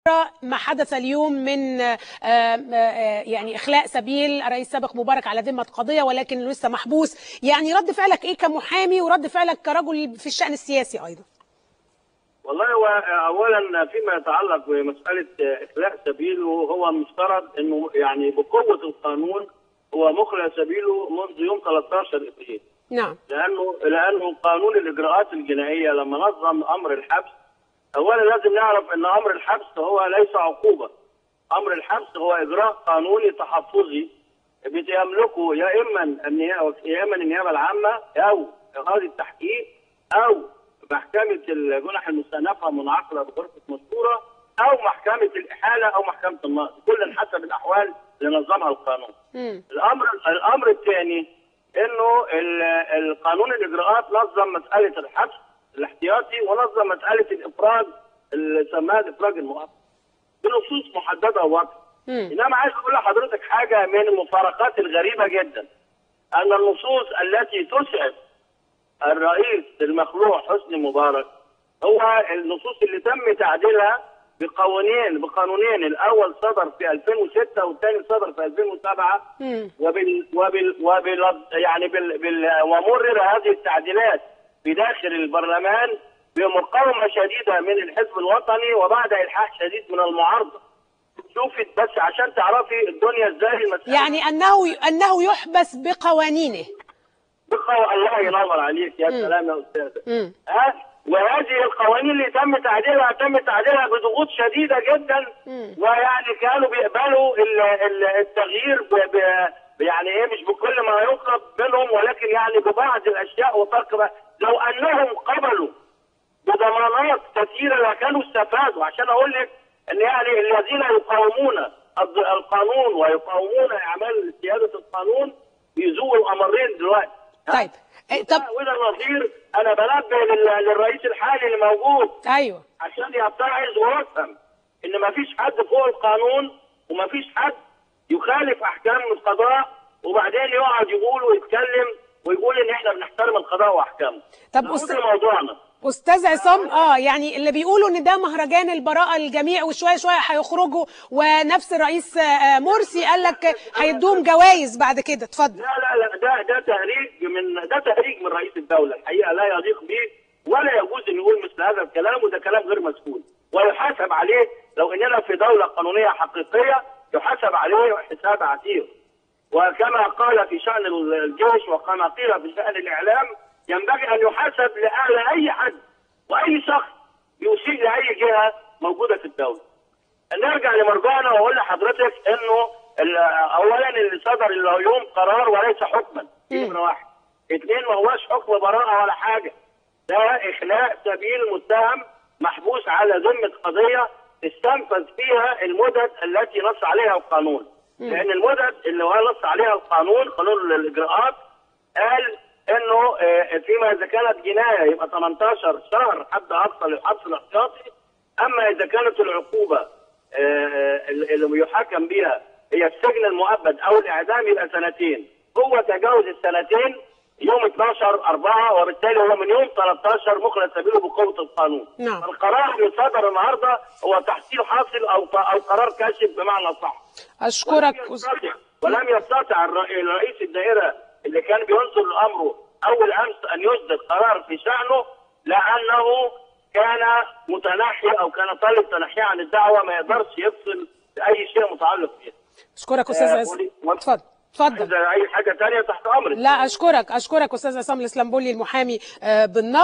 ما حدث اليوم من آه، آه، يعني اخلاء سبيل الرئيس السابق مبارك على ذمه قضيه ولكن لسه محبوس يعني رد فعلك ايه كمحامي ورد فعلك كرجل في الشان السياسي ايضا والله هو اولا فيما يتعلق بمساله اخلاء سبيله هو مفترض انه يعني بقوه القانون هو مخلى سبيله منذ يوم 13 ابريل نعم لانه لانه قانون الاجراءات الجنائيه لما نظم امر الحبس اولا لازم نعرف ان امر الحبس هو ليس عقوبه امر الحبس هو اجراء قانوني تحفظي بيملكه يا اما النيابه يا اما النيابه العامه او قاضي التحقيق او محكمه الجنح المستأنفه منعقده بغرفه مشهوره او محكمه الاحاله او محكمه النقض كل حسب الاحوال اللي نظمها القانون. مم. الامر الامر الثاني انه ال- القانون الاجراءات نظم مساله الحبس الاحتياطي ونظم مساله الافراج اللي سماها الافراج المؤقت بنصوص محدده وواضحه. مم. انما عايز اقول لحضرتك حاجه من المفارقات الغريبه جدا ان النصوص التي تسعد الرئيس المخلوع حسني مبارك هو النصوص اللي تم تعديلها بقوانين بقانونين الاول صدر في 2006 والثاني صدر في 2007 مم. وبال وبال وبال يعني بال بال ومرر هذه التعديلات بداخل البرلمان بمقاومه شديده من الحزب الوطني وبعد الحاح شديد من المعارضه. شوفي بس عشان تعرفي الدنيا ازاي المسألة يعني انه انه يحبس بقوانينه بقى الله ينور عليك يا سلام يا استاذ مم. ها وهذه القوانين اللي تم تعديلها تم تعديلها بضغوط شديده جدا مم. ويعني كانوا بيقبلوا ال- ال- التغيير ب ب يعني ايه مش بكل ما يطلب منهم ولكن يعني ببعض الاشياء وترك ب- لو انهم قبلوا بضمانات كثيره لكانوا استفادوا عشان اقول لك ان يعني الذين يقاومون الض- القانون ويقاومون اعمال سياده القانون بيزووا الامرين دلوقتي طيب إيه، طب وده النظير انا بنبه لل- للرئيس الحالي اللي موجود ايوه عشان يتعظ ويفهم ان ما فيش حد فوق القانون وما فيش حد يخالف احكام القضاء وبعدين يقعد يقول ويتكلم ويقول ان احنا بنحترم القضاء واحكامه. طب نعود أستاذ- لموضوعنا. استاذ عصام اه يعني اللي بيقولوا ان ده مهرجان البراءه الجميع وشويه شويه هيخرجوا ونفس الرئيس آه، مرسي قال لك هيدوهم جوائز بعد كده اتفضل لا لا لا ده ده تهريج من ده تهريج من رئيس الدوله الحقيقه لا يليق به ولا يجوز ان يقول مثل هذا الكلام وده كلام غير مسؤول ويحاسب عليه لو اننا في دوله قانونيه حقيقيه يحاسب عليه حساب عسير وكما قال في شان الجيش وكما قيل في شان الاعلام ينبغي ان يحاسب لاعلى اي حد واي شخص يسيء لاي جهه موجوده في الدوله. نرجع لمرجعنا واقول لحضرتك انه ال- اولا اللي صدر اليوم قرار وليس حكما دي نمره واحد. اثنين ما هوش حكم براءه ولا حاجه. ده اخلاء سبيل متهم محبوس على ذمه قضيه استنفذ فيها المدد التي نص عليها القانون. لان المدد اللي هو نص عليها القانون قانون الاجراءات قال انه آه، فيما اذا كانت جنايه يبقى 18 شهر حد اقصى للحبس الاحتياطي اما اذا كانت العقوبه آه، اللي يحكم بها هي السجن المؤبد او الاعدام يبقى سنتين هو تجاوز السنتين يوم 12 4 وبالتالي هو من يوم 13 مخلص سبيله بقوه القانون نعم. فالقرار اللي صدر النهارده هو تحصيل حاصل او او قرار كاشف بمعنى صح اشكرك ولم يستطع ولم يستطع الر- رئيس الدائره اللي كان بينظر لامره اول امس ان يصدر قرار في شانه لانه كان متنحي او كان طالب تنحيه عن الدعوه ما يقدرش يفصل باي شيء متعلق بيه. اشكرك استاذ آه، عصام قولي. اتفضل اتفضل اذا اي حاجه ثانيه تحت امرك. لا اشكرك اشكرك استاذ عصام الاسلامبولي المحامي آه، بالنقد